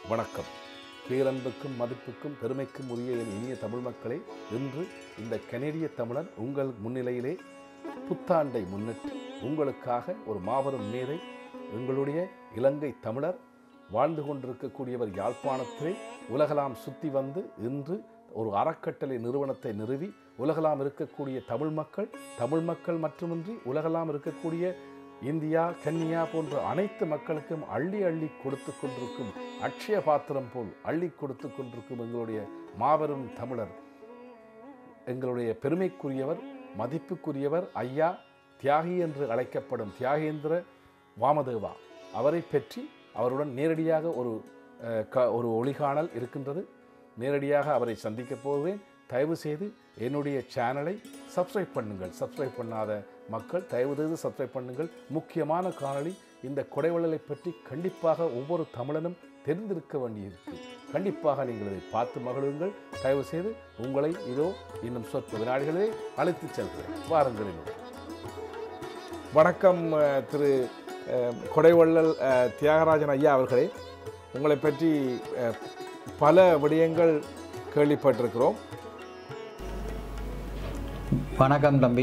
வணக்கம் பேரன்புக்கும் மதிப்புக்கும் பெருமைக்கும் உரிய என் இனிய தமிழ் மக்களே இன்று இந்த கனேடிய தமிழன் உங்கள் முன்னிலையிலே புத்தாண்டை முன்னிட்டு உங்களுக்காக ஒரு மாபெரும் மேதை எங்களுடைய இலங்கை தமிழர் வாழ்ந்து கொண்டிருக்கக்கூடியவர் யாழ்ப்பாணத்திலே உலகலாம் சுத்தி வந்து இன்று ஒரு அறக்கட்டளை நிறுவனத்தை நிறுவி உலகலாம் இருக்கக்கூடிய தமிழ் மக்கள் தமிழ் மக்கள் மட்டுமின்றி உலகலாம் இருக்கக்கூடிய இந்தியா கன்னியா போன்ற அனைத்து மக்களுக்கும் அள்ளி அள்ளி கொடுத்து கொண்டிருக்கும் அக்ஷய பாத்திரம் போல் அள்ளி கொடுத்து கொண்டிருக்கும் எங்களுடைய மாபெரும் தமிழர் எங்களுடைய பெருமைக்குரியவர் மதிப்புக்குரியவர் ஐயா தியாகி என்று அழைக்கப்படும் தியாகேந்திர வாமதேவா அவரை பற்றி அவருடன் நேரடியாக ஒரு அஹ், க ஒரு ஒளிகாணல் இருக்கின்றது நேரடியாக அவரை சந்திக்கப் போவேன் தயவு செய்து என்னுடைய சேனலை சப்ஸ்கிரைப் பண்ணுங்கள் சப்ஸ்கிரைப் பண்ணாத மக்கள் தயவு செய்து சப்ஸ்கிரைப் பண்ணுங்கள் முக்கியமான காணொளி இந்த கொடைவள்ளலை பற்றி கண்டிப்பாக ஒவ்வொரு தமிழனும் தெரிந்திருக்க வேண்டியிருக்கு கண்டிப்பாக நீங்கள் இதை பார்த்து மகிழுங்கள் தயவு செய்து உங்களை இதோ இன்னும் சொற்ப வினாடிகளே அழைத்துச் செல்கிறேன் வாருங்கள் என்னோடு. வணக்கம் அஹ், திரு அஹ், கொடைவள்ளல் அஹ், தியாகராஜன் ஐயா அவர்களே உங்களை பற்றி அஹ், பல விடயங்கள் கேள்விப்பட்டிருக்கிறோம் வணக்கம் தம்பி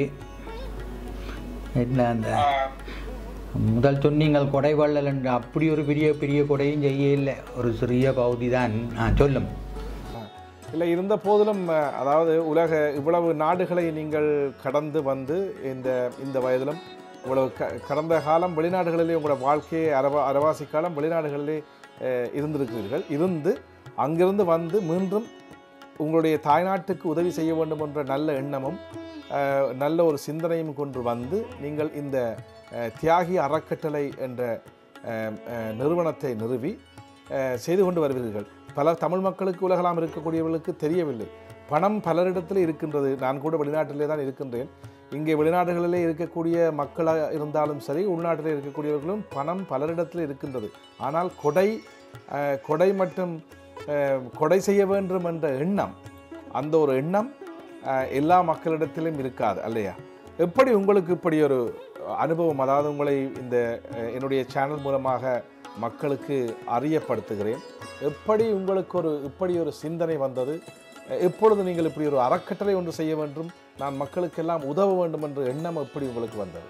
என்ன அந்த முதல் சொன்னீங்கள் கொடை வள்ளல் என்று அப்படி ஒரு பெரிய பெரிய கொடையும் செய்ய இல்லை ஒரு சிறிய பகுதி தான் ஆ சொல்லும் இல்லை இருந்த போதிலும் அஹ், அதாவது உலக இவ்வளவு நாடுகளை நீங்கள் கடந்து வந்து இந்த இந்த வயதிலும் இவ்வளவு க கடந்த காலம் வெளிநாடுகளிலே உங்களோட வாழ்க்கையை அரவா அரவாசி காலம் வெளிநாடுகளிலே அஹ், இருந்திருக்கிறீர்கள் இருந்து அங்கிருந்து வந்து மீண்டும் உங்களுடைய தாய்நாட்டுக்கு உதவி செய்ய வேண்டும் என்ற நல்ல எண்ணமும் அஹ், நல்ல ஒரு சிந்தனையும் கொண்டு வந்து நீங்கள் இந்த அஹ், தியாகி அறக்கட்டளை என்ற அஹ், அஹ், நிறுவனத்தை நிறுவி அஹ், செய்து கொண்டு வருவீர்கள் பல தமிழ் மக்களுக்கு உலகலாம் இருக்கக்கூடியவர்களுக்கு தெரியவில்லை பணம் பலரிடத்தில் இருக்கின்றது நான் கூட வெளிநாட்டிலே தான் இருக்கின்றேன் இங்கே வெளிநாடுகளிலே இருக்கக்கூடிய மக்களாக இருந்தாலும் சரி உள்நாட்டிலே இருக்கக்கூடியவர்களும் பணம் பலரிடத்தில் இருக்கின்றது ஆனால் கொடை அஹ், கொடை மற்றும் அஹ், கொடை செய்ய வேண்டும் என்ற எண்ணம் அந்த ஒரு எண்ணம் அஹ், எல்லா மக்களிடத்திலும் இருக்காது இல்லையா எப்படி உங்களுக்கு இப்படி ஒரு அனுபவம் அதாவது உங்களை இந்த அஹ், என்னுடைய சேனல் மூலமாக மக்களுக்கு அறியப்படுத்துகிறேன் எப்படி உங்களுக்கு ஒரு இப்படி ஒரு சிந்தனை வந்தது அஹ், எப்பொழுது நீங்கள் இப்படி ஒரு அறக்கட்டளை ஒன்று செய்ய வேண்டும் நான் மக்களுக்கெல்லாம் உதவ வேண்டும் என்ற எண்ணம் எப்படி உங்களுக்கு வந்தது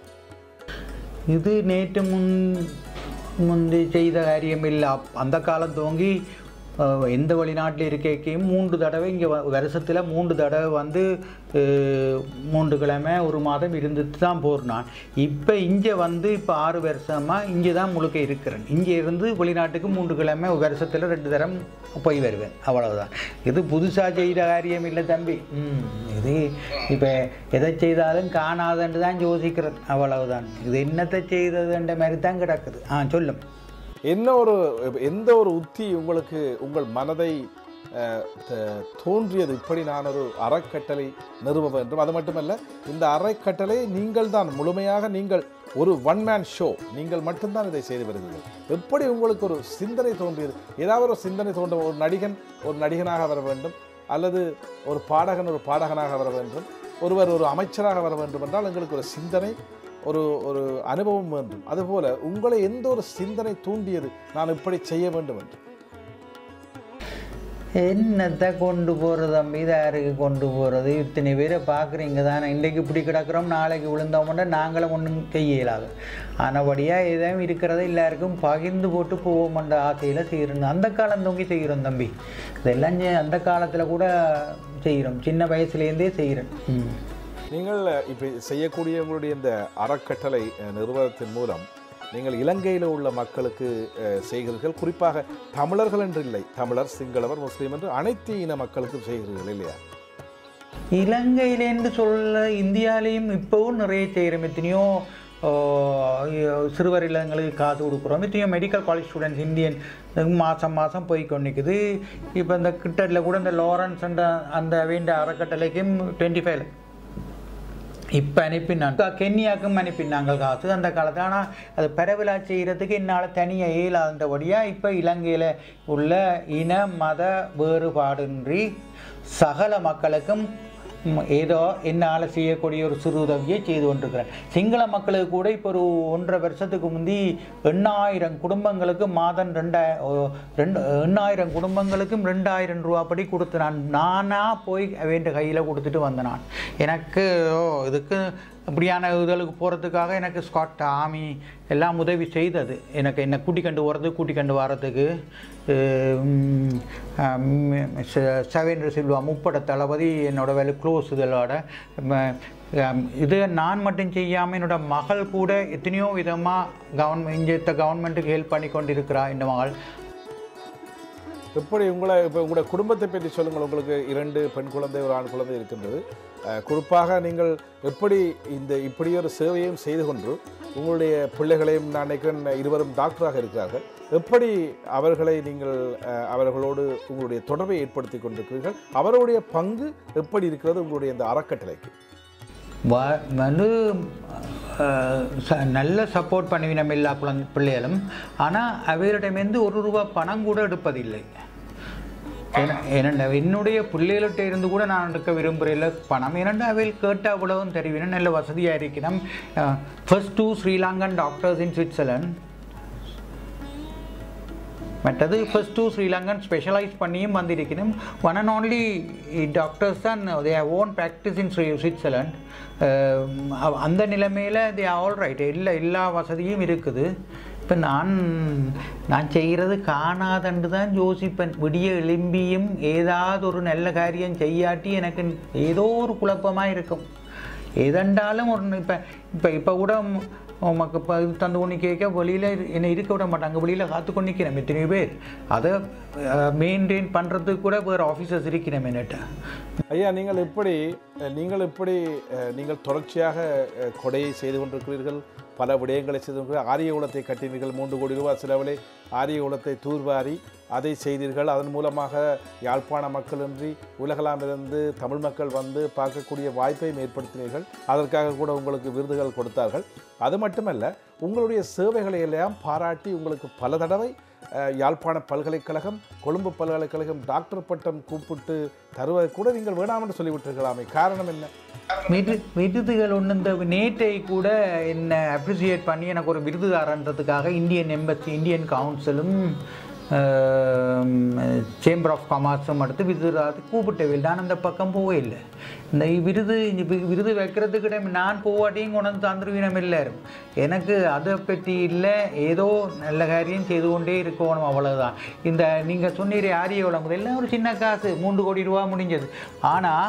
இது நேற்று முன் முந்தி செய்த காரியம் இல்லை அப்- அந்த காலம் துவங்கி அஹ், எந்த வெளிநாட்டில் இருக்கையும் மூன்று தடவை இங்கே வருஷத்தில் மூன்று தடவை வந்து அஹ், மூன்று கிழமை ஒரு மாதம் இருந்துட்டு தான் போகிறேன் இப்போ இங்கே வந்து இப்போ ஆறு வருஷமாக இங்கே தான் முழுக்க இருக்கிறேன் இங்கே இருந்து வெளிநாட்டுக்கு மூன்று கிழமை ஒரு வருஷத்தில் ரெண்டு தரம் போய் வருவேன் அவ்வளவுதான் இது புதுசாக செய்த காரியம் இல்லை தம்பி ம் இது இப்போ எதை செய்தாலும் காணாதன்று தான் யோசிக்கிறேன் அவ்வளவுதான் இது என்னத்தை செய்ததுன்ற மாதிரி தான் கிடக்குது ஆ சொல்லும் என்ன ஒரு எந்த ஒரு உத்தி உங்களுக்கு உங்கள் மனதை அஹ், த- தோன்றியது இப்படி நான் ஒரு அறக்கட்டளை நிறுவ வேண்டும் அது மட்டுமல்ல இந்த அறக்கட்டளை நீங்கள் தான் முழுமையாக நீங்கள் ஒரு ஒன் மேன் ஷோ நீங்கள் மட்டும்தான் இதை செய்து வருகிறீர்கள் எப்படி உங்களுக்கு ஒரு சிந்தனை தோன்றியது ஏதாவது ஒரு சிந்தனை தோன்ற ஒரு நடிகன் ஒரு நடிகனாக வர வேண்டும் அல்லது ஒரு பாடகன் ஒரு பாடகனாக வர வேண்டும் ஒருவர் ஒரு அமைச்சராக வர வேண்டும் என்றால் எங்களுக்கு ஒரு சிந்தனை ஒரு ஒரு அனுபவம் வேண்டும் அதுபோல உங்களை எந்த ஒரு சிந்தனை தூண்டியது நான் இப்படி செய்ய வேண்டும் என்று என்னத்தை கொண்டு போகிறது தம்பி இது யாருக்கு கொண்டு போகிறது இத்தனை பேரை பார்க்குறீங்க தானே இன்றைக்கு இப்படி கிடக்குறோம் நாளைக்கு விழுந்தோம்னா நாங்களும் ஒன்றும் செய்ய இயலாது ஆனபடியாக எதுவும் இருக்கிறத எல்லாருக்கும் பகிர்ந்து போட்டு போவோம்ன்ற ஆசையில் செய்கிறோம் அந்த காலம் தூங்கி செய்கிறோம் தம்பி இதெல்லாம் செ- அந்த காலத்தில் கூட செய்கிறோம் சின்ன வயசுலேருந்தே செய்கிறேன் ம் நீங்கள் இப்போ செய்யக்கூடிய உங்களுடைய இந்த அறக்கட்டளை அஹ், நிறுவனத்தின் மூலம் நீங்கள் இலங்கையில் உள்ள மக்களுக்கு அஹ், செய்கிறீர்கள் குறிப்பாக தமிழர்கள் என்று இல்லை தமிழர் சிங்களவர் முஸ்லீம் என்று அனைத்து இன மக்களுக்கும் செய்கிறீர்கள் இல்லையா இலங்கையிலேருந்து சொல்ல இந்தியாலேயும் இப்போவும் நிறைய செய்கிறோம் எத்தனையோ ஆ, சிறுவர் இல்லங்களுக்கு காசு கொடுக்குறோம் எத்தனையோ மெடிக்கல் காலேஜ் ஸ்டூடெண்ட்ஸ் இந்தியன் மாதம் மாதம் போய் கொண்டிருக்குது இப்போ இந்த கிட்டத்தில் கூட இந்த லாரன்ஸ் அந்த அந்த வேண்ட அறக்கட்டளைக்கும் டுவெண்ட்டி ஃபைவ் இப்போ அனுப்பினாங்க கென்யாக்கும் அனுப்பினாங்க காசு அந்த காலத்தில் ஆனால் அது பரவலா செய்கிறதுக்கு என்னால் தனியாக இயலாதபடியாக இப்போ இலங்கையில் உள்ள இன மத வேறுபாடின்றி சகல மக்களுக்கும் ம், ஏதோ என்னால் செய்யக்கூடிய ஒரு சிறு உதவியை செய்து கொண்டிருக்கிறேன் சிங்கள மக்களுக்கு கூட இப்போ ஒரு ஒன்றரை வருஷத்துக்கு முந்தி எண்ணாயிரம் குடும்பங்களுக்கு மாதம் ரெண்டாயிரம் ரெண்டு எண்ணாயிரம் குடும்பங்களுக்கும் ரெண்டாயிரம் ரூபா படி கொடுத்து நான் நானாக போய் அவன் கையில் கொடுத்துட்டு வந்தேன் நான் எனக்கு ஓ இதுக்கு இப்படியான இதுகளுக்கு போகிறதுக்காக எனக்கு ஸ்காட் ஆமி எல்லாம் உதவி செய்தது எனக்கு என்னை கூட்டி கண்டு போகிறது கூட்டி கண்டு வர்றதுக்கு சவேந்திர சில்வா முப்பட தளபதி என்னோட வேலை க்ளோஸ் இதழோட இது நான் மட்டும் செய்யாமல் என்னோட மகள் கூட எத்தனையோ விதமாக கவர்மெண்ட் இங்கே கவர்மெண்ட்டுக்கு ஹெல்ப் பண்ணி கொண்டு இருக்கிறா இந்த மகள் எப்படி உங்களை இப்போ உங்களுடைய குடும்பத்தை பற்றி சொல்லுங்கள் உங்களுக்கு இரண்டு பெண் குழந்தை ஒரு ஆண் குழந்தை இருக்கின்றது அஹ், குறிப்பாக நீங்கள் எப்படி இந்த இப்படி ஒரு சேவையும் செய்து கொண்டு உங்களுடைய பிள்ளைகளையும் நான் நினைக்கிறேன் இருவரும் டாக்டராக இருக்கிறார்கள் எப்படி அவர்களை நீங்கள் அஹ், அவர்களோடு உங்களுடைய தொடர்பை ஏற்படுத்தி கொண்டிருக்கிறீர்கள் அவருடைய பங்கு எப்படி இருக்கிறது உங்களுடைய இந்த அறக்கட்டளைக்கு வ- வந்து அஹ், ச- நல்ல சப்போர்ட் பண்ணுவினம் எல்லா குழந்தை பிள்ளைகளும் ஆனால் அவைகளிடமிருந்து ஒரு ரூபா பணம் கூட எடுப்பதில்லை ஏன்னா ஏனெண்டா என்னுடைய பிள்ளைகள்கிட்ட இருந்து கூட நான் எடுக்க விரும்புகிறேன் பணம் ஏனெண்டா அவையில் கேட்டால் அவ்வளவும் தெரிவினேன் நல்ல வசதியாக இருக்கணும் first two Sri Lankan doctors in Switzerland மற்றது ஃபர்ஸ்ட் டூ ஸ்ரீலங்கன் ஸ்பெஷலைஸ் பண்ணியும் வந்திருக்கணும் ஒன் அண்ட் ஓன்லி டாக்டர்ஸ் தான் தே ஓன் ப்ராக்டிஸ் இன் ஸ்ரீ சுவிட்சர்லாண்ட் அந்த நிலைமையில் தே ஆல் ரைட் எல்லா எல்லா வசதியும் இருக்குது இப்போ நான் நான் செய்கிறது காணாதண்டு தான் யோசிப்பேன் விடிய எழும்பியும் ஏதாவது ஒரு நல்ல காரியம் செய்யாட்டி எனக்கு ஏதோ ஒரு குழப்பமாக இருக்கும் எதண்டாலும் ஒரு இப்போ இப்போ இப்போ கூட ம- உமக்கு இப்போ இது தந்து கொண்டு கேட்க வெளியில் என்னை இருக்க விட மாட்டாங்க வெளியில் காத்து கொண்டு நிற்கிறேன் எத்தனையோ பேர் அதை மெயின்டைன் பண்ணுறதுக்கு கூட வேறு ஆஃபீஸர்ஸ் இருக்கிறேன் என்னட்ட ஐயா நீங்கள் எப்படி அஹ், நீங்கள் எப்படி அஹ், நீங்கள் தொடர்ச்சியாக அஹ், கொடையை செய்து கொண்டிருக்கிறீர்கள் பல விடயங்களை செய்து கொண்டிருக்கிறீர்கள் ஆரிய குலத்தை கட்டினீர்கள் மூன்று கோடி ரூபாய் செலவிலே ஆரிய குலத்தை தூர்வாரி அதை செய்தீர்கள் அதன் மூலமாக யாழ்ப்பாண மக்களின்றி உலகளாமிருந்து தமிழ் மக்கள் வந்து பார்க்கக்கூடிய வாய்ப்பையும் ஏற்படுத்தினீர்கள் அதற்காக கூட உங்களுக்கு விருதுகள் கொடுத்தார்கள் அது மட்டுமல்ல உங்களுடைய சேவைகளை எல்லாம் பாராட்டி உங்களுக்கு பல தடவை அஹ், யாழ்ப்பாண பல்கலைக்கழகம் கொழும்பு பல்கலைக்கழகம் டாக்டர் பட்டம் கூப்பிட்டு தருவதை கூட நீங்கள் வேணாம் என்று சொல்லிவிட்டிருக்கலாமே காரணம் என்ன விரு விருதுகள் ஒன்று இந்த நேற்றை கூட என்னை அப்ரிசியேட் பண்ணி எனக்கு ஒரு விருது தரன்றதுக்காக இந்தியன் எம்பசி இந்தியன் கவுன்சிலும் சேம்பர் ஆஃப் காமர்ஸும் அடுத்து விருது தரது கூப்பிட்டவே நான் அந்த பக்கம் போவே இல்லை இந்த விருது இந்த வி- விருது வைக்கிறதுக்கிட்ட நான் போவாட்டியும் கொண்டு வந்து தந்துருவினம் எல்லாரும் எனக்கு அதை பற்றி இல்லை ஏதோ நல்ல காரியம் செய்து கொண்டே இருக்கணும் அவ்வளவுதான் இந்த நீங்கள் சொன்னீர் ஆரிய வழங்குது எல்லாம் ஒரு சின்ன காசு மூன்று கோடி ரூபா முடிஞ்சது ஆனால்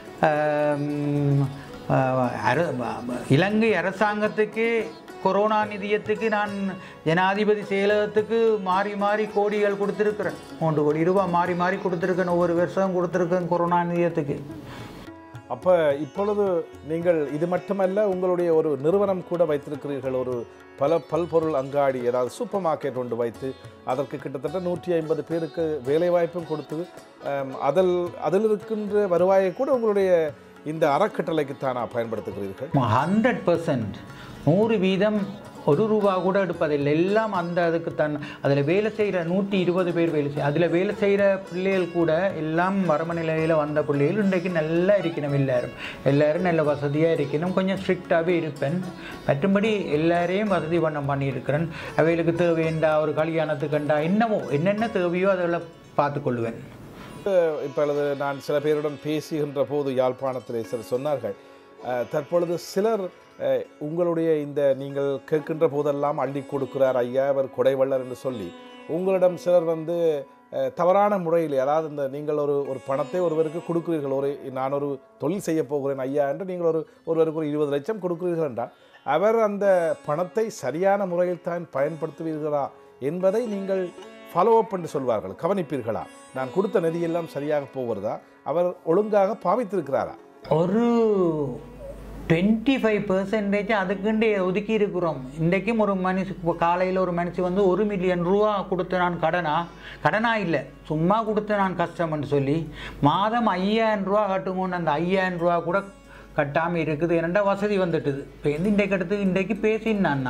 ஆம், ஆஹ், அர- இலங்கை அரசாங்கத்துக்கு கொரோனா நிதியத்துக்கு நான் ஜனாதிபதி செயலகத்துக்கு மாறி மாறி கோடிகள் கொடுத்துருக்குறேன் மூன்று கோடி ரூபாய் மாறி மாறி கொடுத்துருக்கேன் ஒவ்வொரு வருஷம் கொடுத்துருக்கேன் கொரோனா நிதியத்துக்கு அப்போ இப்பொழுது நீங்கள் இது மட்டுமல்ல உங்களுடைய ஒரு நிறுவனம் கூட வைத்திருக்கிறீர்கள் ஒரு பல பல்பொருள் அங்காடி ஏதாவது சூப்பர் மார்க்கெட் ஒன்று வைத்து அதற்கு கிட்டத்தட்ட நூற்றி ஐம்பது பேருக்கு வேலைவாய்ப்பும் கொடுத்து ஆம், அதில் அதில் இருக்கின்ற வருவாயை கூட உங்களுடைய இந்த அறக்கட்டளைக்கு தானா பயன்படுத்துகிறீர்கள் ஹண்ட்ரட் பர்சன்ட் நூறு வீதம் ஒரு ரூபா கூட எடுப்பதில்லை எல்லாம் அந்த அதுக்கு தன் அதில் வேலை செய்கிற நூற்றி இருபது பேர் வேலை செய் அதில் வேலை செய்கிற பிள்ளைகள் கூட எல்லாம் வரம நிலையில் வந்த பிள்ளைகள் இன்றைக்கு நல்லா இருக்கணும் எல்லாரும் எல்லாரும் நல்ல வசதியாக இருக்கணும் கொஞ்சம் ஸ்ட்ரிக்டாகவே இருப்பேன் மற்றும்படி எல்லாரையும் வசதி பண்ண பண்ணியிருக்கிறேன் அவைகளுக்கு தேவையண்டா ஒரு கல்யாணத்துக்குண்டா என்னவோ என்னென்ன தேவையோ அதெல்லாம் பார்த்துக்கொள்வேன் இப்பொழுது நான் சில பேருடன் பேசுகின்ற போது யாழ்ப்பாணத்திலே சிலர் சொன்னார்கள் அஹ், தற்பொழுது சிலர் அஹ், உங்களுடைய இந்த நீங்கள் கேட்கின்ற போதெல்லாம் அள்ளி கொடுக்கிறார் ஐயா அவர் கொடைவள்ளர் என்று சொல்லி உங்களிடம் சிலர் வந்து அஹ், தவறான முறையில் அதாவது இந்த நீங்கள் ஒரு ஒரு பணத்தை ஒருவருக்கு கொடுக்கிறீர்கள் ஒரு நான் ஒரு தொழில் செய்ய போகிறேன் ஐயா என்று நீங்கள் ஒரு ஒருவருக்கு ஒரு இருபது லட்சம் கொடுக்கிறீர்கள் என்றால் அவர் அந்த பணத்தை சரியான முறையில் தான் பயன்படுத்துவீர்களா என்பதை நீங்கள் ஃபாலோ அப் என்று சொல்வார்கள் கவனிப்பீர்களா நான் கொடுத்த நிதியெல்லாம் சரியாக போகிறதா அவர் ஒழுங்காக பாவித்திருக்கிறாரா ஒரு டுவெண்ட்டி ஃபைவ் பர்சன்டேஜ் அதுக்குண்டு ஒதுக்கி இருக்கிறோம் இன்றைக்கும் ஒரு மனுஷி இப்போ காலையில் ஒரு மனுஷி வந்து ஒரு மில்லியன் ரூபா கொடுத்து நான் கடனா கடனா இல்லை சும்மா கொடுத்து நான் கஷ்டம்னு சொல்லி மாதம் ஐயாயிரம் ரூபா கட்டுங்கன்னு அந்த ஐயாயிரம் ரூபா கூட கட்டாமல் இருக்குது என்னடா வசதி வந்துட்டுது இப்போ எந்த இன்றைக்கு எடுத்து இன்றைக்கு பேசினான் நான்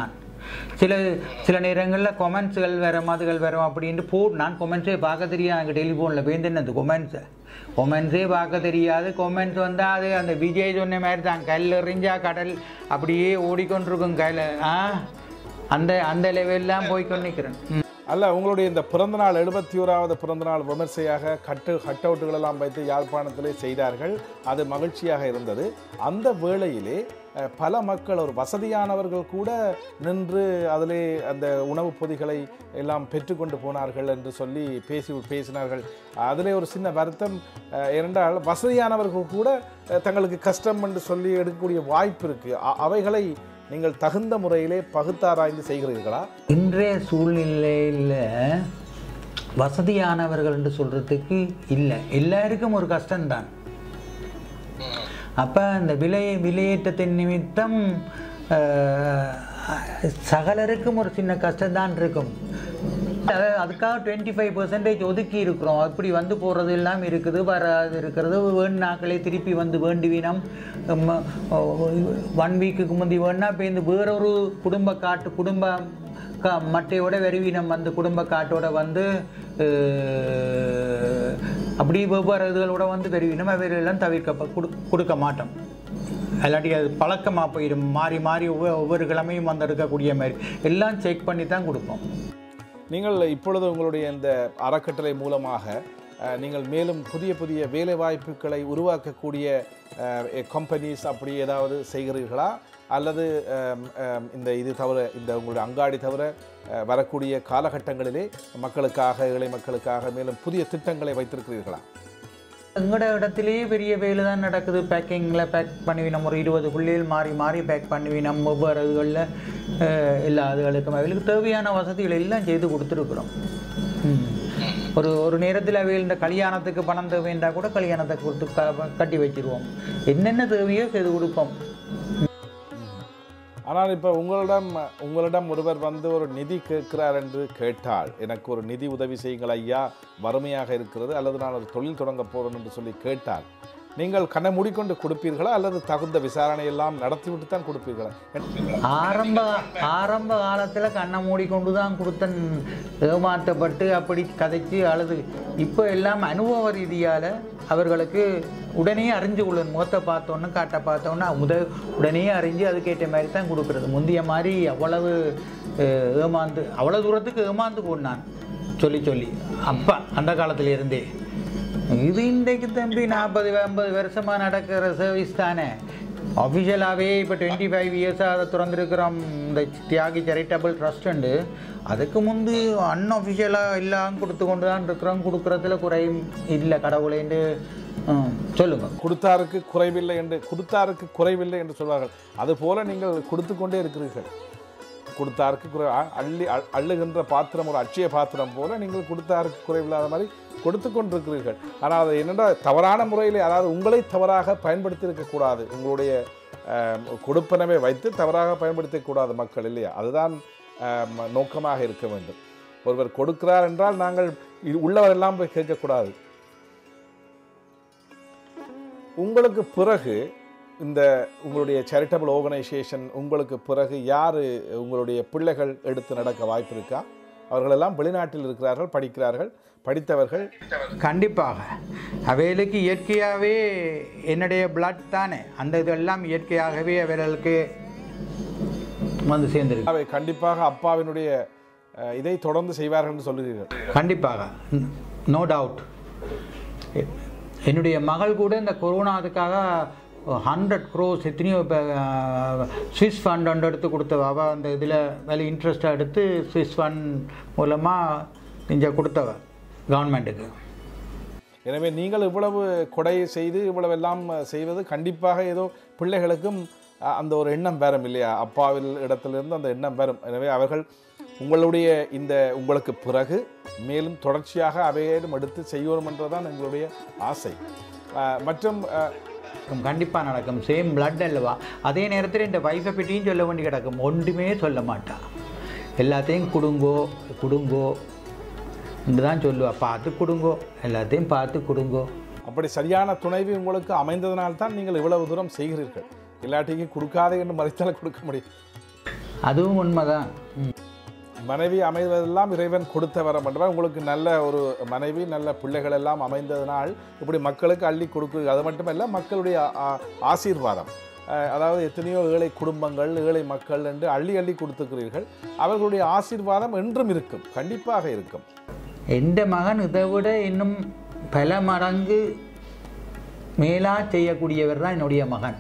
சில சில நேரங்களில் கொமெண்ட்ஸுகள் வரும் அதுகள் வரும் அப்படின்ட்டு போ நான் கொமெண்ட்ஸே பார்க்க தெரியாது எனக்கு டெலிஃபோனில் பேருந்து என்னது கொமெண்ட்ஸை கொமெண்ட்ஸே பார்க்க தெரியாது கொமெண்ட்ஸ் வந்தால் அது அந்த விஜய் சொன்ன மாதிரி தான் கல் எறிஞ்சா கடல் அப்படியே ஓடிக்கொண்டிருக்கும் கையில் ஆ அந்த அந்த லெவல்லாம் போய்க்கொண்டு நிற்கிறேன் ம் அல்ல உங்களுடைய இந்த பிறந்தநாள் எழுபத்தி ஓராவது பிறந்தநாள் விமர்சையாக கட்டு கட் அவுட்டுகள் எல்லாம் வைத்து யாழ்ப்பாணத்திலே செய்தார்கள் அது மகிழ்ச்சியாக இருந்தது அந்த வேளையிலே அஹ், பல மக்கள் ஒரு வசதியானவர்கள் கூட நின்று அதிலே அந்த உணவுப் பொதிகளை எல்லாம் பெற்றுக்கொண்டு போனார்கள் என்று சொல்லி பேசி பேசினார்கள் அதிலே ஒரு சின்ன வருத்தம் அஹ், ஏனென்றால் வசதியானவர்கள் கூட அஹ், தங்களுக்கு கஷ்டம் என்று சொல்லி எடுக்கக்கூடிய வாய்ப்பு இருக்குது அவைகளை நீங்கள் தகுந்த முறையிலே பகுத்தாராய்ந்து செய்கிறீர்களா இன்றைய சூழ்நிலையில் வசதியானவர்கள் என்று சொல்கிறதுக்கு இல்லை எல்லாருக்கும் ஒரு கஷ்டம்தான் அப்போ அந்த விலை விலையேற்றத்தின் நிமித்தம் அஹ், சகலருக்கும் ஒரு சின்ன கஷ்டம்தான் இருக்கும் அதாவது அதுக்காக டுவெண்ட்டி ஃபைவ் பர்சன்டேஜ் ஒதுக்கி இருக்கிறோம் அப்படி வந்து போகிறது எல்லாம் இருக்குது வராது இருக்கிறது வேணுனாக்களே திருப்பி வந்து வேண்டுவினம் ஒன் வீக்குக்கு முந்தி வேணுனா இப்போ இந்த வேறொரு குடும்ப காட்டு குடும்ப க மட்டையோட வெறுவினம் வந்து குடும்ப காட்டோட வந்து அஹ், அப்படி வெவ்வேறு இதுகளோட வந்து வெறுவினம் அவைகளெல்லாம் தவிர்க்க கொடு கொடுக்க மாட்டோம் இல்லாட்டி அது பழக்கமாக போயிடும் மாறி மாறி ஒவ்வொரு ஒவ்வொரு கிழமையும் வந்து எடுக்கக்கூடிய மாதிரி எல்லாம் செக் பண்ணி தான் கொடுப்போம் நீங்கள் இப்பொழுது உங்களுடைய இந்த அறக்கட்டளை மூலமாக அஹ், நீங்கள் மேலும் புதிய புதிய வேலை வாய்ப்புகளை உருவாக்கக்கூடிய கம்பெனிஸ் அப்படி ஏதாவது செய்கிறீர்களா அல்லது அம், அம், இந்த இது தவிர இந்த உங்களுடைய அங்காடி தவிர அஹ், வரக்கூடிய காலகட்டங்களிலே மக்களுக்காக ஏழை மக்களுக்காக மேலும் புதிய திட்டங்களை வைத்திருக்கிறீர்களா எங்களோட இடத்துலேயே பெரிய வேலை தான் நடக்குது பேக்கிங்கில் பேக் பண்ணுவினோம் ஒரு இருபது புள்ளிகள் மாறி மாறி பேக் பண்ணுவினோம் ஒவ்வொரு இதுகளில் எல்லா இதுகளுக்கும் அவர்களுக்கு தேவையான வசதிகள் எல்லாம் செய்து கொடுத்துருக்குறோம் ம். ஒரு ஒரு நேரத்தில் அவைகள் இந்த கல்யாணத்துக்கு பணம் தேவைன்றா கூட கல்யாணத்துக்கு கொடுத்து க கட்டி வச்சிருவோம் என்னென்ன தேவையோ செய்து கொடுப்போம் ஆனால் இப்போ உங்களிடம் உங்களிடம் ஒருவர் வந்து ஒரு நிதி கேட்கிறார் என்று கேட்டால் எனக்கு ஒரு நிதி உதவி செய்யுங்கள் ஐயா வறுமையாக இருக்கிறது அல்லது நான் ஒரு தொழில் தொடங்க போகிறேன் என்று சொல்லி கேட்டால் நீங்கள் கண்ணை மூடிக்கொண்டு கொடுப்பீர்களா அல்லது தகுந்த விசாரணை எல்லாம் நடத்திவிட்டு தான் கொடுப்பீர்களா ஆரம்ப ஆரம்ப காலத்தில் கண்ணை மூடிக்கொண்டு தான் கொடுத்தன் ஏமாற்றப்பட்டு அப்படி கதைச்சு அழுது இப்போ எல்லாம் அனுபவ ரீதியால் அவர்களுக்கு உடனே அறிஞ்சு கொள்ளணும் முகத்தை பார்த்தோன்னு காட்டை பார்த்தோன்னா முத உடனே அறிஞ்சு அதுக்கேற்ற மாதிரி தான் கொடுக்குறது முந்தைய மாதிரி அவ்வளவு அஹ், ஏமாந்து அவ்வளோ தூரத்துக்கு ஏமாந்து போனான் சொல்லி சொல்லி அப்பா அந்த காலத்துல இருந்தே இது இன்றைக்கு தம்பி நாற்பது ஐம்பது வருஷமாக நடக்கிற சர்வீஸ் தானே அஃபிஷியலாகவே இப்போ டுவெண்ட்டி ஃபைவ் இயர்ஸாக அதை திறந்துருக்கிறோம் இந்த தியாகி சேரிட்டபிள் ட்ரஸ்ட்டுண்டு அதுக்கு முந்தி அன்அஃபிஷியலாக எல்லாம் கொடுத்து கொண்டு தான் இருக்கிறோம் கொடுக்குறதுல குறையும் இல்லை கடவுளேன்னு ம், சொல்லுங்க கொடுத்தாருக்கு குறைவில்லை என்று கொடுத்தாருக்கு குறைவில்லை என்று சொல்வார்கள் அதுபோல நீங்கள் கொடுத்து கொண்டே இருக்கிறீர்கள் கொடுத்தாருக்கு குறை அ- அள்ளி அ- அள்ளுகின்ற பாத்திரம் ஒரு அட்சய பாத்திரம் போல நீங்கள் கொடுத்தாருக்கு குறைவில்லாத மாதிரி கொடுத்து கொண்டிருக்கிறீர்கள் ஆனால் அது என்னென்னா தவறான முறையில் அதாவது உங்களை தவறாக பயன்படுத்தி இருக்கக்கூடாது உங்களுடைய ஆம், கொடுப்பனவை வைத்து தவறாக பயன்படுத்தக்கூடாது மக்கள் இல்லையா அதுதான் ஆம், நோக்கமாக இருக்க வேண்டும் ஒருவர் கொடுக்கிறார் என்றால் நாங்கள் இது உள்ளவரெல்லாம் போய் கேட்கக்கூடாது உங்களுக்கு பிறகு இந்த உங்களுடைய சேரிட்டபிள் ஆர்கனைசேஷன் உங்களுக்கு பிறகு யார் உங்களுடைய பிள்ளைகள் எடுத்து நடக்க வாய்ப்பு இருக்கா அவர்களெல்லாம் வெளிநாட்டில் இருக்கிறார்கள் படிக்கிறார்கள் படித்தவர்கள் கண்டிப்பாக அவைகளுக்கு இயற்கையாகவே என்னுடைய பிளட் தானே அந்த இதெல்லாம் இயற்கையாகவே அவர்களுக்கு வந்து சேர்ந்திருக்கு அவை கண்டிப்பாக அப்பாவினுடைய அஹ், இதை தொடர்ந்து செய்வார்கள் என்று சொல்லுகிறீர்கள் கண்டிப்பாக நோ டவுட் என்னுடைய மகள் கூட இந்த கொரோனா அதுக்காக ஹண்ட்ரட் க்ரோஸ் எத்தனையோ இப்போ ஸ்விஸ் ஃபண்ட் ஒன்று எடுத்து கொடுத்தவ அவள் அந்த இதில் வேலை இன்ட்ரெஸ்ட்டாக எடுத்து ஸ்விஸ் ஃபண்ட் மூலமாக இங்கே கொடுத்தவ கவர்மெண்ட்டுக்கு எனவே நீங்கள் இவ்வளவு கொடை செய்து இவ்வளவு எல்லாம் செய்வது கண்டிப்பாக ஏதோ பிள்ளைகளுக்கும் அஹ், அந்த ஒரு எண்ணம் வரும் இல்லையா அப்பாவில் இடத்திலிருந்து அந்த எண்ணம் வரும் எனவே அவர்கள் உங்களுடைய இந்த உங்களுக்கு பிறகு மேலும் தொடர்ச்சியாக அவையிலும் எடுத்து செய்யணும் என்றதான் எங்களுடைய ஆசை அஹ், மற்றும் அஹ், கண்டிப்பாக நடக்கும் சேம் பிளட் அல்லவா அதே நேரத்தில் இந்த வைஃபை பற்றியும் சொல்ல வேண்டி கிடக்கும் ஒன்றுமே சொல்ல மாட்டா எல்லாத்தையும் கொடுங்கோ கொடுங்கோ என்று தான் சொல்லுவா பார்த்து கொடுங்கோ எல்லாத்தையும் பார்த்து கொடுங்கோ அப்படி சரியான துணைவி உங்களுக்கு அமைந்ததனால் தான் நீங்கள் இவ்வளவு தூரம் செய்கிறீர்கள் இல்லாட்டிக்கு கொடுக்காதே என்று மறைத்தால கொடுக்க முடியும் அதுவும் உண்மைதான் ம். மனைவி அமைவதெல்லாம் இறைவன் கொடுத்த வரம் என்றால் உங்களுக்கு நல்ல ஒரு மனைவி நல்ல பிள்ளைகள் எல்லாம் அமைந்ததனால் இப்படி மக்களுக்கு அள்ளி கொடுக்கு அது மட்டுமல்ல மக்களுடைய ஆ- ஆசீர்வாதம் அஹ், அதாவது எத்தனையோ ஏழை குடும்பங்கள் ஏழை மக்கள் என்று அள்ளி அள்ளி கொடுத்துக்கிறீர்கள் அவர்களுடைய ஆசீர்வாதம் என்றும் இருக்கும் கண்டிப்பாக இருக்கும் எந்த மகன் இதை விட இன்னும் பல மடங்கு மேலா செய்யக்கூடியவர் தான் என்னுடைய மகன்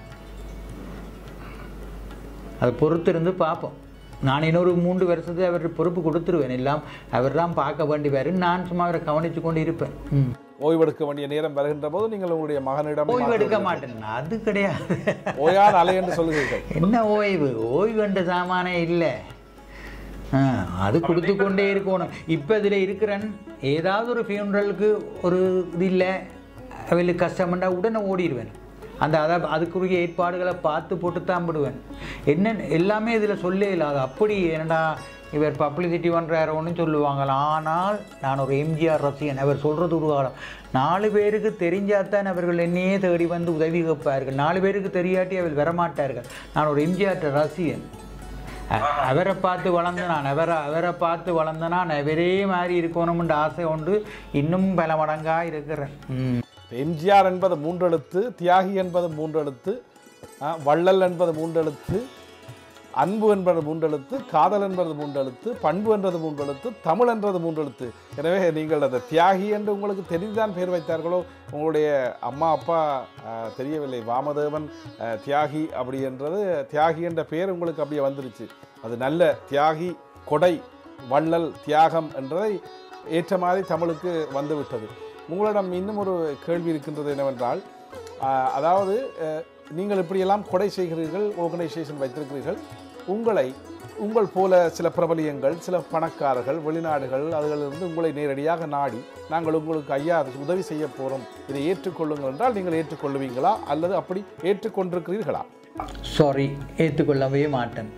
அதை பொறுத்திருந்து பார்ப்போம் நான் இன்னொரு மூன்று வருஷத்துக்கு அவர் பொறுப்பு கொடுத்துருவேன் எல்லாம் அவர் தான் பார்க்க வேண்டி வரும் நான் சும்மா அவரை கவனித்து கொண்டு இருப்பேன் ம். ஓய்வெடுக்க வேண்டிய நேரம் வருகின்ற போது நீங்கள் உங்களுடைய மகனிடம் ஓய்வு எடுக்க மாட்டேன் அது கிடையாது ஓயான் அலை என்று சொல்லுகிறீர்கள் என்ன ஓய்வு ஓய்வு என்ற சாமானே இல்லை ஆ, அது கொடுத்து கொண்டே இருக்கணும் இப்போ இதில் இருக்கிறேன் ஏதாவது ஒரு ஃபியூனரலுக்கு ஒரு இது இல்லை அவளுக்கு கஷ்டம்ண்டா உடனே ஓடிடுவேன் அந்த அதை அதுக்குரிய ஏற்பாடுகளை பார்த்து போட்டு தான் விடுவேன் என்ன எல்லாமே இதில் சொல்லே இல்லாத அப்படி என்னடா இவர் பப்ளிசிட்டி பண்ணுறாரோன்னு சொல்லுவாங்களா ஆனால் நான் ஒரு எம்ஜிஆர் ரசிகன் அவர் சொல்கிறது ஒரு காலம் நாலு பேருக்கு தெரிஞ்சாதான் அவர்கள் என்னையே தேடி வந்து உதவி கேட்பார்கள் நாலு பேருக்கு தெரியாட்டி அவர் வரமாட்டார்கள் நான் ஒரு எம்ஜிஆர் ரசிகன் அ- அவரை பார்த்து வளர்ந்து நான் அவரை அவரை பார்த்து வளர்ந்த நான் அவரே மாதிரி இருக்கணும்ன்ற ஆசை உண்டு இன்னும் பல மடங்காக இருக்கிறேன் ம். எம்ஜிஆர் என்பது மூன்றெழுத்து தியாகி என்பது மூன்றெழுத்து ஆ, வள்ளல் என்பது மூன்றெழுத்து அன்பு என்பது மூன்றெழுத்து காதல் என்பது மூன்றெழுத்து பண்பு என்றது மூன்றெழுத்து தமிழ் என்றது மூன்றெழுத்து எனவே நீங்கள் அந்த தியாகி என்று உங்களுக்கு தெரிந்துதான் பேர் வைத்தார்களோ உங்களுடைய அம்மா அப்பா ஆ, தெரியவில்லை வாமதேவன் ஆ, தியாகி அப்படி என்றது தியாகி என்ற பெயர் உங்களுக்கு அப்படியே வந்துருச்சு அது நல்ல தியாகி கொடை வள்ளல் தியாகம் என்றதை ஏற்ற மாதிரி தமிழுக்கு வந்துவிட்டது உங்களிடம் இன்னும் ஒரு கேள்வி இருக்கின்றது என்னவென்றால் ஆஹ், அதாவது அஹ், நீங்கள் இப்படியெல்லாம் கொடை செய்கிறீர்கள் ஆர்கனைசேஷன் வைத்திருக்கிறீர்கள் உங்களை உங்கள் போல சில பிரபலியங்கள் சில பணக்காரர்கள் வெளிநாடுகள் அதிலிருந்து உங்களை நேரடியாக நாடி நாங்கள் உங்களுக்கு ஐயா அதுக்கு உதவி செய்ய போகிறோம் இதை ஏற்றுக்கொள்ளுங்கள் என்றால் நீங்கள் ஏற்றுக்கொள்ளுவீங்களா அல்லது அப்படி ஏற்றுக்கொண்டிருக்கிறீர்களா சாரி ஏற்றுக்கொள்ளவே மாட்டேன்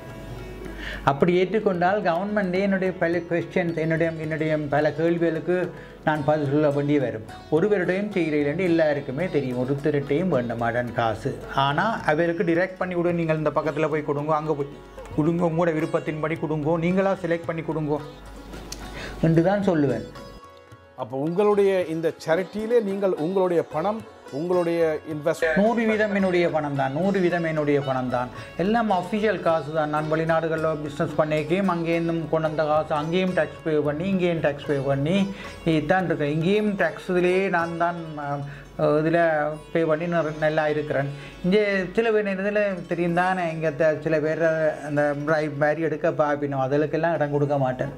அப்படி ஏற்றுக்கொண்டால் கவர்மெண்டே என்னுடைய பல கொஸ்டின்ஸ் என்னுடைய என்னுடைய பல கேள்விகளுக்கு நான் பதில் சொல்ல வேண்டிய வரும் ஒருவருடையும் செய்கிறீர்கள் எல்லாருக்குமே தெரியும் ஒருத்தருட்டையும் வேண்ட மாட்டேன் காசு ஆனால் அவருக்கு டிரெக்ட் பண்ணி விடு நீங்கள் இந்த பக்கத்தில் போய் கொடுங்க அங்கே போய் கொடுங்க உங்களோட விருப்பத்தின்படி கொடுங்கோ நீங்களாக செலக்ட் பண்ணி கொடுங்கோ என்று தான் சொல்லுவேன் அப்போ உங்களுடைய இந்த சேரிட்டியிலே நீங்கள் உங்களுடைய பணம் உங்களுடைய இன்வெஸ்ட் நூறு வீதம் என்னுடைய பணம் தான் நூறு வீதம் என்னுடைய பணம் தான் எல்லாம் அஃபிஷியல் காசு தான் நான் வெளிநாடுகளில் பிஸ்னஸ் பண்ணிக்கையும் அங்கேயும் கொண்டு வந்த காசு அங்கேயும் டேக்ஸ் பே பண்ணி இங்கேயும் டேக்ஸ் பே பண்ணி இதுதான் இருக்கேன் இங்கேயும் டேக்ஸ் இதிலேயே நான் தான் இதில் பே பண்ணி நான் நல்லா இருக்கிறேன் இங்கே சில பேர் இதில் தெரியும் தானே இங்கே சில பேர் அந்த மாதிரி எடுக்க பார்ப்பினோம் அதுகளுக்கெல்லாம் இடம் கொடுக்க மாட்டேன்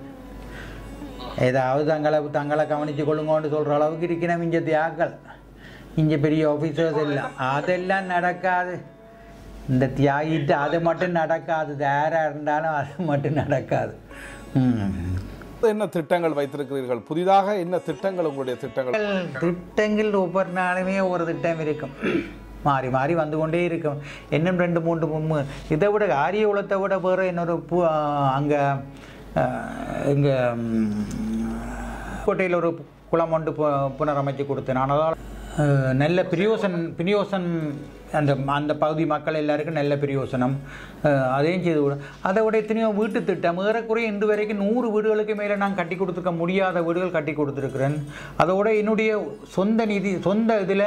ஏதாவது தங்களை தங்களை கவனித்து கொள்ளுங்கன்னு சொல்கிற அளவுக்கு இருக்கணும் இங்கே தியாக்கள் இங்கே பெரிய ஆஃபீஸர்ஸ் எல்லாம் அதெல்லாம் நடக்காது இந்த தியாகிட்டு அது மட்டும் நடக்காது யாராக இருந்தாலும் அது மட்டும் நடக்காது ம். என்ன திட்டங்கள் வைத்திருக்கிறீர்கள் புதிதாக என்ன திட்டங்கள் உங்களுடைய திட்டங்கள் திட்டங்கள் ஒவ்வொரு நாளுமே ஒரு திட்டம் இருக்கும் மாறி மாறி வந்து கொண்டே இருக்கும் இன்னும் ரெண்டு மூன்று மூணு இதை விட ஆரிய உலத்தை விட வேறு இன்னொரு பூ அங்கே இங்கே கோட்டையில் ஒரு குளம் ஒன்று பு புனரமைச்சு கொடுத்தேன் ஆனால் அஹ், நல்ல பிரியோசன் பிரியோசன் அந்த அந்த பகுதி மக்கள் எல்லாருக்கும் நல்ல பிரியோசனம் அஹ், அதையும் செய்து விட அதை விட எத்தனையோ வீட்டு திட்டம் ஏறக்குறைய இன்று வரைக்கும் நூறு வீடுகளுக்கு மேலே நான் கட்டி கொடுத்துருக்க முடியாத வீடுகள் கட்டி கொடுத்துருக்குறேன் அதோட என்னுடைய சொந்த நிதி சொந்த இதில்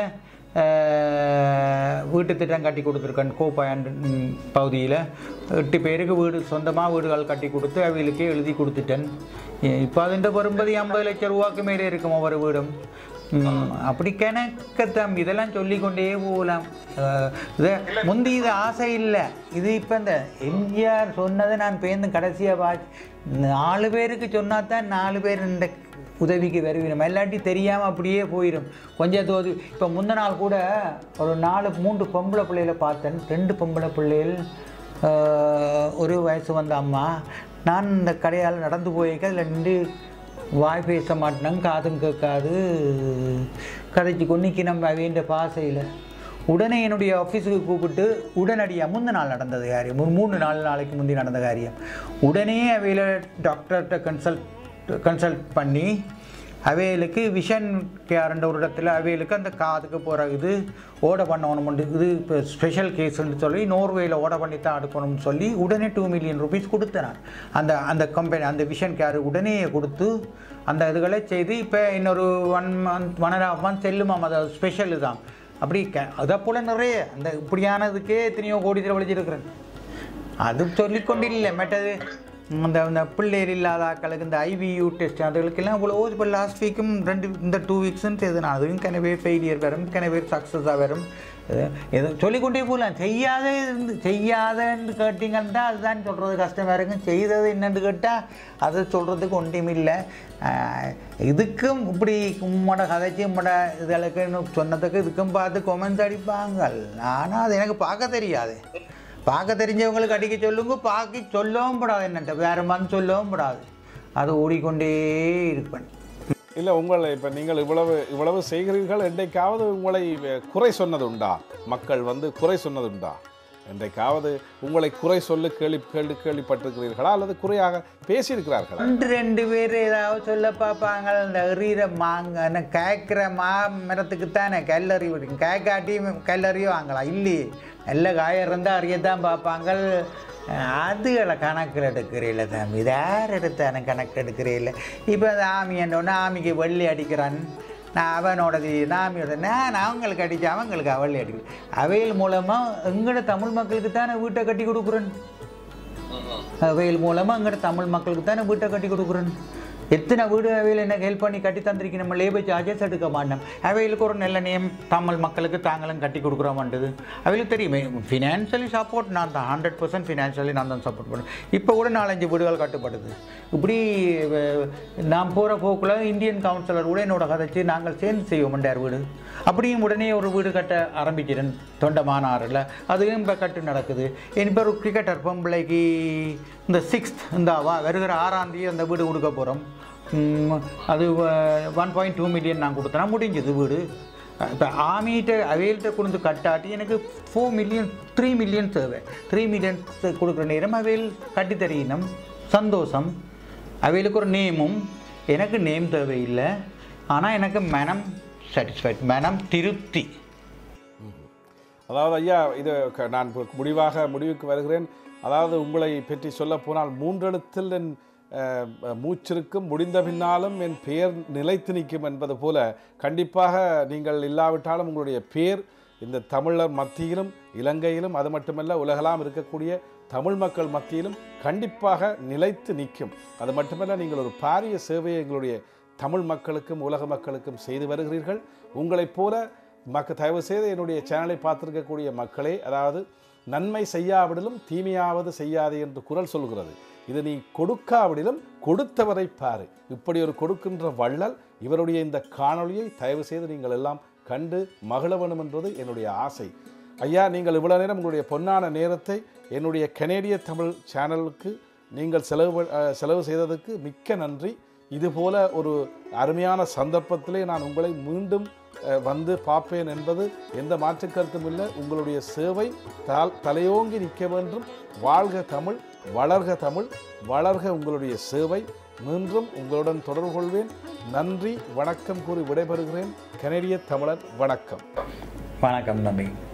வீட்டு திட்டம் கட்டி கொடுத்துருக்கேன் கோப்பாயன் பகுதியில் எட்டு பேருக்கு வீடு சொந்தமாக வீடுகள் கட்டி கொடுத்து அவங்களுக்கே எழுதி கொடுத்துட்டேன் இப்போ അതിൻ്റെ வரும்பதி ஐம்பது லட்சம் ரூபாய்க்கு மேலே இருக்கும் ஒவ்வொரு வீடும் ம், அப்படி கணக்கத்தம் இதெல்லாம் சொல்லிக்கொண்டே போகலாம் அஹ், இது முந்தி இது ஆசை இல்லை இது இப்போ இந்த எம்ஜிஆர் சொன்னதை நான் பேர்ந்து கடைசியாக பார்த்து நாலு பேருக்கு சொன்னா தான் நாலு பேர் இந்த உதவிக்கு வருவிடும் இல்லாட்டி தெரியாமல் அப்படியே போயிடும் கொஞ்சம் தோது இப்போ முந்த நாள் கூட ஒரு நாலு மூன்று பொம்பளை பிள்ளைகளை பார்த்தேன் ரெண்டு பொம்பளை பிள்ளைகள் ஆஹ், ஒரு வயசு வந்த அம்மா நான் இந்த கடையால் நடந்து போயிருக்க அதில் நின்று வாய் பேச மாட்டேன் காதும் கேட்காது கதைச்சு கொன்னிக்கு நம்ம வேண்ட பாசையில் உடனே என்னுடைய ஆஃபீஸுக்கு கூப்பிட்டு உடனடியாக முந்த நாள் நடந்தது காரியம் ஒரு மூணு நாலு நாளைக்கு முந்தி நடந்த காரியம் உடனே அவையில் டாக்டர்கிட்ட கன்சல்ட் கன்சல்ட் பண்ணி அவைகளுக்கு விஷன் கேர்ன்ற ஒரு இடத்துல அவைகளுக்கு அந்த காதுக்கு போகிற இது ஓட பண்ணணும்னு இது இப்போ ஸ்பெஷல் கேஸ்ன்னு சொல்லி நோர்வேயில் ஓட பண்ணி தான் எடுக்கணும்னு சொல்லி உடனே டூ மில்லியன் ருபீஸ் கொடுத்தேன் நான் அந்த அந்த கம்பெனி அந்த விஷன் கேர் உடனே கொடுத்து அந்த இதுகளை செய்து இப்போ இன்னொரு one month one and half month செல்லுமாம் அது ஸ்பெஷல் தான் அப்படி க அதை போல் நிறைய அந்த இப்படியானதுக்கே எத்தனையோ கோடி செலவழிச்சிருக்கிறேன் அது சொல்லிக்கொண்டில்லை மற்றது அந்த அந்த பிள்ளைகள் இல்லாத ஆட்களுக்கு இந்த ஐவியூ டெஸ்ட் அதுகளுக்கெல்லாம் இவ்வளோ இப்போ லாஸ்ட் வீக்கும் ரெண்டு இந்த டூ வீக்ஸ்ன்னு செய்து நான் அதுவும் கனவே ஃபெயிலியர் வரும் கனவே சக்ஸஸாக வரும் இது- இது சொல்லிக்கொண்டே போகலாம் செய்யாத இருந்து செய்யாதன்னு கேட்டிங்கன்னா அதுதான் சொல்கிறது கஷ்டமாக இருக்கும் செய்தது என்னன்னு கேட்டால் அது சொல்கிறதுக்கு ஒன்றும் இல்லை இதுக்கும் இப்படி உம்மோட கதைச்சி உம்மோட இதுகளுக்கு சொன்னதுக்கு இதுக்கும் பார்த்து கொமெண்ட்ஸ் அடிப்பாங்க ஆனால் அது எனக்கு பார்க்க தெரியாது பார்க்க தெரிஞ்சவங்களுக்கு அடிக்க சொல்லுங்க பார்க்க சொல்லவும் கூடாது என்னட்ட வேறு மாதிரி சொல்லவும் கூடாது அது ஓடிக்கொண்டே இருப்பேன் இல்லை உங்களை இப்போ நீங்கள் இவ்வளவு இவ்வளவு செய்கிறீர்கள் என்றைக்காவது உங்களை அஹ், குறை சொன்னது உண்டா மக்கள் வந்து குறை சொன்னது உண்டா என்றைக்காவது உங்களை குறை சொல்லு கேள்வி கேள்வி கேள்விப்பட்டிருக்கிறீர்களா அல்லது குறையாக பேசியிருக்கிறார்களா ரெண்டு ரெண்டு பேர் ஏதாவது சொல்ல பார்ப்பாங்க இந்த எறிகிற மாங்க என்ன கேட்குற மா மரத்துக்கு தானே கல்லறி விடும் கேட்காட்டி கல்லறியோ வாங்கலாம் இல்லையே நல்ல காயம் இருந்தால் அறியத்தான் பார்ப்பாங்க அதுகளை கணக்கில் எடுக்கிறீல்ல தம்பி இது யார் எடுத்தானே கணக்கு எடுக்கிறீல்ல இப்போ அந்த ஆமி ஒன்று ஆமிக்கு வெள்ளி அடிக்கிறான் நான் அவனோடது நான் ஆமியோட நான் அவங்களுக்கு அடிச்சு அவங்களுக்கு வெள்ளி அடிக்கிறேன் அவைகள் மூலமாக எங்களோட தமிழ் மக்களுக்கு தானே வீட்டை கட்டி கொடுக்குறேன் அவைகள் மூலமாக எங்கட தமிழ் மக்களுக்கு தானே வீட்டை கட்டி கொடுக்குறேன் எத்தனை வீடு அவையில் எனக்கு ஹெல்ப் பண்ணி கட்டி தந்திருக்கு நம்ம லேபர் சார்ஜஸ் எடுக்க மாட்டோம் அவைகளுக்கு ஒரு நல்ல நேம் தமிழ் மக்களுக்கு தாங்களும் கட்டி கொடுக்குறோமான்றது அவைகளுக்கு தெரியுமே ஃபினான்ஷியலி சப்போர்ட் நான் தான் ஹண்ட்ரட் பர்சன்ட் ஃபினான்ஷியலி நான் தான் சப்போர்ட் பண்ணுறேன் இப்போ கூட நாலஞ்சு வீடுகள் கட்டுப்படுது இப்படி அஹ், நான் போகிற போக்கில் இந்தியன் கவுன்சிலர் கூட என்னோட கதைச்சு நாங்கள் சேர்ந்து செய்வோம் ரெண்டாயிரம் வீடு அப்படியும் உடனே ஒரு வீடு கட்ட ஆரம்பிக்கிறேன் தொண்டமானாறில் அதுவும் இப்போ கட்டு நடக்குது இப்போ ஒரு கிரிக்கெட்டர் பொம்பளைக்கு இந்த சிக்ஸ்த் இந்த வா வருகிற ஆறாம் தேதி அந்த வீடு கொடுக்க போகிறோம் அது ஒன் பாயிண்ட் டூ மில்லியன் நான் கொடுத்தேன் முடிஞ்சது வீடு இப்போ ஆமிகிட்ட அவையில்கிட்ட கொண்டு கட்டாட்டி எனக்கு ஃபோர் மில்லியன் த்ரீ மில்லியன் தேவை த்ரீ மில்லியன் கொடுக்குற நேரம் அவையில் கட்டி தரீனம் சந்தோஷம் அவைகளுக்கு ஒரு நேமும் எனக்கு நேம் தேவையில்லை ஆனால் எனக்கு மனம் சாட்டிஸ்ஃபைட் மனம் திருப்தி அதாவது ஐயா இது க- நான் இப்ப முடிவாக முடிவுக்கு வருகிறேன் அதாவது உங்களை பற்றி சொல்லப் போனால் மூன்றெழுத்தில் என் அஹ், மூச்சிருக்கும் முடிந்த பின்னாலும் என் பெயர் நிலைத்து நிற்கும் என்பது போல கண்டிப்பாக நீங்கள் இல்லாவிட்டாலும் உங்களுடைய பேர் இந்த தமிழர் மத்தியிலும் இலங்கையிலும் அது மட்டுமல்ல உலகெல்லாம் இருக்கக்கூடிய தமிழ் மக்கள் மத்தியிலும் கண்டிப்பாக நிலைத்து நிற்கும் அது மட்டுமல்ல நீங்கள் ஒரு பாரிய சேவையை எங்களுடைய தமிழ் மக்களுக்கும் உலக மக்களுக்கும் செய்து வருகிறீர்கள் உங்களைப் போல மக்க தயவு செய்து என்னுடைய சேனலை பார்த்திருக்கக்கூடிய மக்களே அதாவது நன்மை செய்யாவிடிலும் தீமையாவது செய்யாதே என்று குரல் சொல்கிறது இது நீ கொடுக்காவிடிலும் கொடுத்தவரை பாரு இப்படி ஒரு கொடுக்கின்ற வள்ளல் இவருடைய இந்த காணொளியை தயவு செய்து நீங்கள் எல்லாம் கண்டு மகிழ வேண்டும் என்பது என்னுடைய ஆசை ஐயா நீங்கள் இவ்வளவு நேரம் உங்களுடைய பொன்னான நேரத்தை என்னுடைய கனேடிய தமிழ் சேனலுக்கு நீங்கள் செலவு ப- அஹ், செலவு செய்ததுக்கு மிக்க நன்றி இதுபோல ஒரு அருமையான சந்தர்ப்பத்திலே நான் உங்களை மீண்டும் அஹ், வந்து பார்ப்பேன் என்பது எந்த மாற்று கருத்தும் இல்லை உங்களுடைய சேவை தால் தலையோங்கி நிற்க வேண்டும் வாழ்க தமிழ் வளர்க தமிழ் வளர்க உங்களுடைய சேவை மீண்டும் உங்களுடன் தொடர்பு கொள்வேன் நன்றி வணக்கம் கூறி விடைபெறுகிறேன் கனடிய தமிழர் வணக்கம் வணக்கம் தம்பி